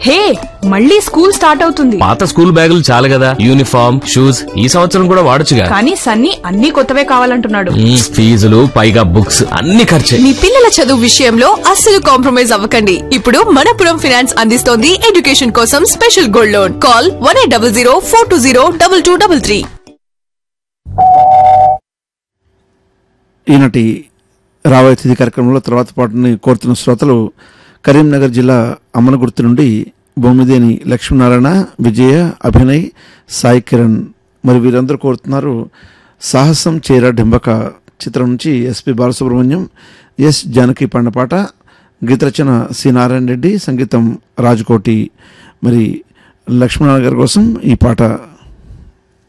హే మళ్ళీ school start అవుతుంది పాత స్కూల్ బ్యాగులు చాలు కదా యూనిఫామ్ షూస్ ఈ సంవత్సరం కూడా వాడొచ్చుగా కానీ సన్నీ అన్ని కొత్తవే కావాలంటున్నాడు మ్మ్, ఫీజులు పైగా బుక్స్ అన్ని ఖర్చే మీ పిల్లల చదువు విషయంలో అస్సలు కాంప్రమైజ్ అవ్వకండి ఇప్పుడు మనపురం ఫినాన్స్ అందిస్తోంది ఎడ్యుకేషన్ కోసం special gold loan call one eight double zero four two zero double two double three ఈనాటి రాబోయే తిథి కార్యక్రమంలో తర్వాత పాటని కోరుతున్న శ్రోతలు కరీంనగర్ జిల్లా అమ్మనగుర్తు నుండి బొమ్మిదేని లక్ష్మీనారాయణ విజయ అభినయ్ సాయి కిరణ్ మరి వీరందరూ కోరుతున్నారు సాహసం చేర డింబక చిత్రం నుంచి ఎస్పి బాలసుబ్రహ్మణ్యం ఎస్ జానకి పాడిన పాట గీతరచన సి నారాయణ రెడ్డి సంగీతం రాజకోటి మరి లక్ష్మీనారాయణ గారి కోసం ఈ పాట